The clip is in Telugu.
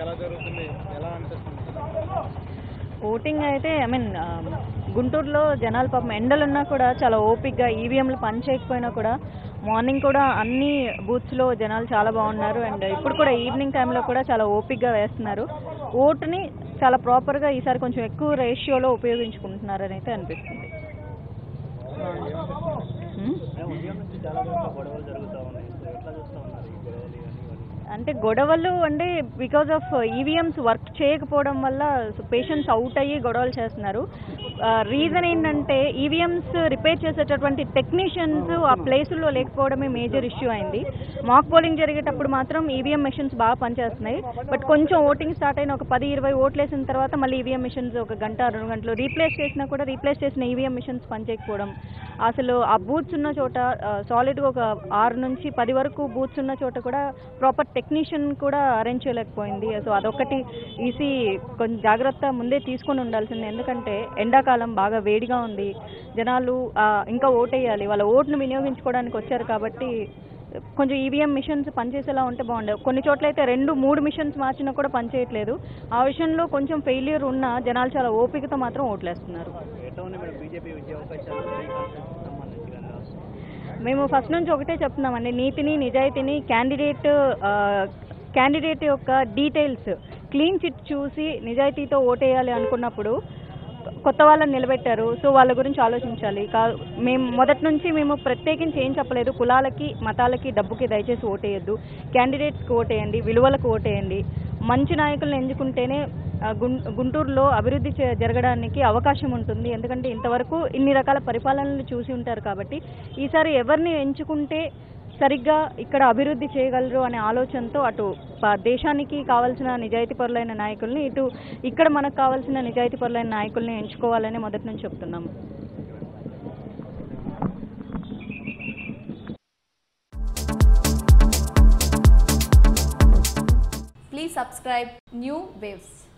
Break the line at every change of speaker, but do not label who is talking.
ఎలా జరుగుతుంది ఎలా అనిపిస్తుంది
ఓటింగ్ అయితే ఐ మీన్ గుంటూరులో జనాలు పాపం ఎండలున్నా కూడా చాలా ఓపిక్గా ఈవీఎంలు పని చేయకపోయినా కూడా మార్నింగ్ కూడా అన్ని బూత్స్లో జనాలు చాలా బాగున్నారు అండ్ ఇప్పుడు కూడా ఈవినింగ్ టైంలో కూడా చాలా ఓపిక్గా వేస్తున్నారు ఓటుని చాలా ప్రాపర్గా ఈసారి కొంచెం ఎక్కువ రేషియోలో ఉపయోగించుకుంటున్నారని అయితే అనిపిస్తుంది హ్మ్?
ఉదయం నుంచి చాలా చోట్ల గొడవలు జరుగుతూ ఉన్నాయి సో ఎట్లా చూస్తూ ఉన్నారు ఈ గొడవలు ఇవన్నీ ఇవన్నీ
అంటే గొడవలు అంటే బికాజ్ ఆఫ్ ఈవీఎంస్ వర్క్ చేయకపోవడం వల్ల పేషెంట్స్ అవుట్ అయ్యి గొడవలు చేస్తున్నారు రీజన్ ఏంటంటే ఈవీఎంస్ రిపేర్ చేసేటటువంటి టెక్నీషియన్స్ ఆ ప్లేసుల్లో లేకపోవడమే మేజర్ ఇష్యూ అయింది మాక్ పోలింగ్ జరిగేటప్పుడు మాత్రం ఈవీఎం మెషిన్స్ బాగా పనిచేస్తున్నాయి బట్ కొంచెం ఓటింగ్ స్టార్ట్ అయిన ఒక పది ఇరవై ఓట్లు వేసిన తర్వాత మళ్ళీ ఈవీఎం మిషన్స్ ఒక గంట రెండు గంటలు రీప్లేస్ చేసినా కూడా రీప్లేస్ చేసిన ఈవీఎం మిషన్స్ పనిచేయకపోవడం అసలు ఆ బూత్స్ ఉన్న చోట సాలిడ్గా ఒక ఆరు నుంచి పది వరకు బూత్స్ ఉన్న చోట కూడా ప్రాపర్ టెక్నీషియన్ కూడా అరేంజ్ చేయలేకపోయింది సో అదొకటి ఈసీ కొంచెం జాగ్రత్త ముందే తీసుకొని ఉండాల్సింది ఎందుకంటే ఎండాకాలం బాగా వేడిగా ఉంది జనాలు ఆ, ఇంకా ఓటేయాలి వాళ్ళ ఓటును వినియోగించుకోవడానికి వచ్చారు కాబట్టి కొంచెం ఈవీఎం మిషన్స్ పనిచేసేలా ఉంటే బాగుండేది కొన్ని చోట్ల అయితే రెండు మూడు మిషన్స్ మార్చినా కూడా పనిచేయట్లేదు ఆ విషయంలో కొంచెం ఫెయిల్యూర్ ఉన్న జనాలు చాలా ఓపికతో మాత్రం ఓట్లేస్తున్నారు
ఎట్లా ఉన్నాయి మేడం బీజేపీ విజయ అవకాశాలు ఈ కాన్ఫరెన్స్ సంబంధించి కానీ రాష్ట్రం
మేము ఫస్ట్ నుంచి ఒకటే చెప్తున్నామండి నీతిని నిజాయితీని క్యాండిడేట్ క్యాండిడేట్ యొక్క డీటెయిల్స్ క్లీన్ చిట్ చూసి నిజాయితీతో ఓటేయాలి అనుకున్నప్పుడు కొత్త వాళ్ళని నిలబెట్టారు సో వాళ్ళ గురించి ఆలోచించాలి కా మేము మొదటి నుంచి మేము ప్రత్యేకించి ఏం చెప్పలేదు కులాలకి మతాలకి డబ్బుకి దయచేసి ఓటేయద్దు క్యాండిడేట్స్కి ఓటేయండి విలువలకు ఓటేయండి మంచి నాయకులను ఎంచుకుంటేనే ఆ, గుం గుంటూరులో అభివృద్ధి చే- జరగడానికి అవకాశం ఉంటుంది ఎందుకంటే ఇంతవరకు ఇన్ని రకాల పరిపాలనలు చూసి ఉంటారు కాబట్టి ఈసారి ఎవరిని ఎంచుకుంటే సరిగ్గా ఇక్కడ అభివృద్ధి చేయగలరు అనే ఆలోచనతో అటు ప- దేశానికి కావాల్సిన నిజాయితీపరులైన నాయకుల్ని ఇటు ఇక్కడ మనకు కావాల్సిన నిజాయితీపరులైన నాయకుల్ని ఎంచుకోవాలని మొదటి నుంచి చెప్తున్నాము
Please subscribe New Waves.